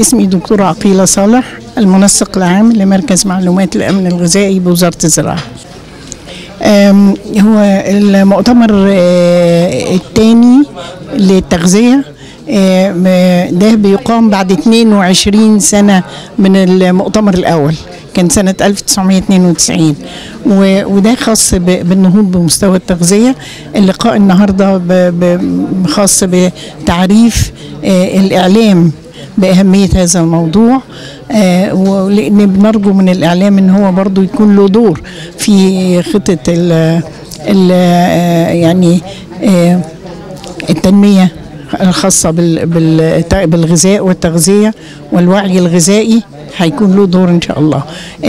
اسمي دكتورة عقيلة صالح المنسق العام لمركز معلومات الأمن الغذائي بوزارة الزراعة آم، هو المؤتمر آه، الثاني للتغذية آه، م- ده بيقام بعد 22 سنة من المؤتمر الأول كان سنة 1992 و- وده خاص ب- بالنهوض بمستوى التغذية اللقاء النهاردة ب- ب- خاص بتعريف آه، الإعلام بأهمية هذا الموضوع آه، ولأن بنرجو من الإعلام إن هو برضو يكون له دور في خطة ال ال آه، يعني آه، التنمية الخاصة بال- بال- بالغذاء والتغذية والوعي الغذائي هيكون له دور ان شاء الله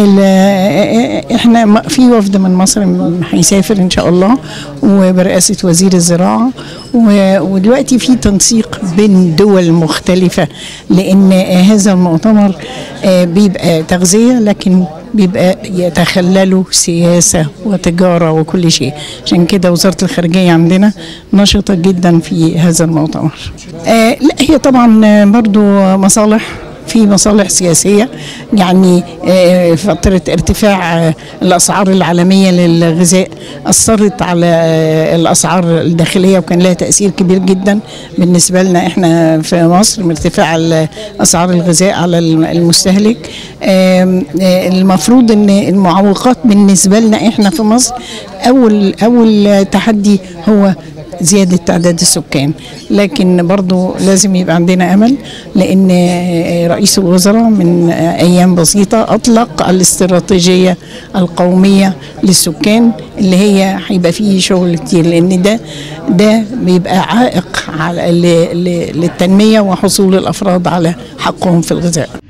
ال- احنا م- في وفد من مصر م- هيسافر ان شاء الله وبرئاسه وزير الزراعه و- ودلوقتي في تنسيق بين دول مختلفه لان هذا المؤتمر آه، بيبقى تغذيه لكن بيبقى يتخلله سياسة وتجارة وكل شيء عشان كده وزارة الخارجية عندنا نشطة جدا في هذا المؤتمر آه لا هي طبعا آه، برضو مصالح في مصالح سياسية يعني آه، فترة ارتفاع آه، الأسعار العالمية للغذاء أثرت على آه، الأسعار الداخلية وكان لها تأثير كبير جدا بالنسبة لنا إحنا في مصر من ارتفاع ال- أسعار الغذاء على الم- المستهلك آم، آه، المفروض إن المعوقات بالنسبة لنا إحنا في مصر أول أول تحدي هو زيادة تعداد السكان لكن برضو لازم يبقى عندنا أمل لأن رئيس الوزراء من أيام بسيطة أطلق الاستراتيجية القومية للسكان اللي هي هيبقى فيه شغل كتير لأن ده ده بيبقى عائق على ل- ل- للتنمية وحصول الأفراد على حقهم في الغذاء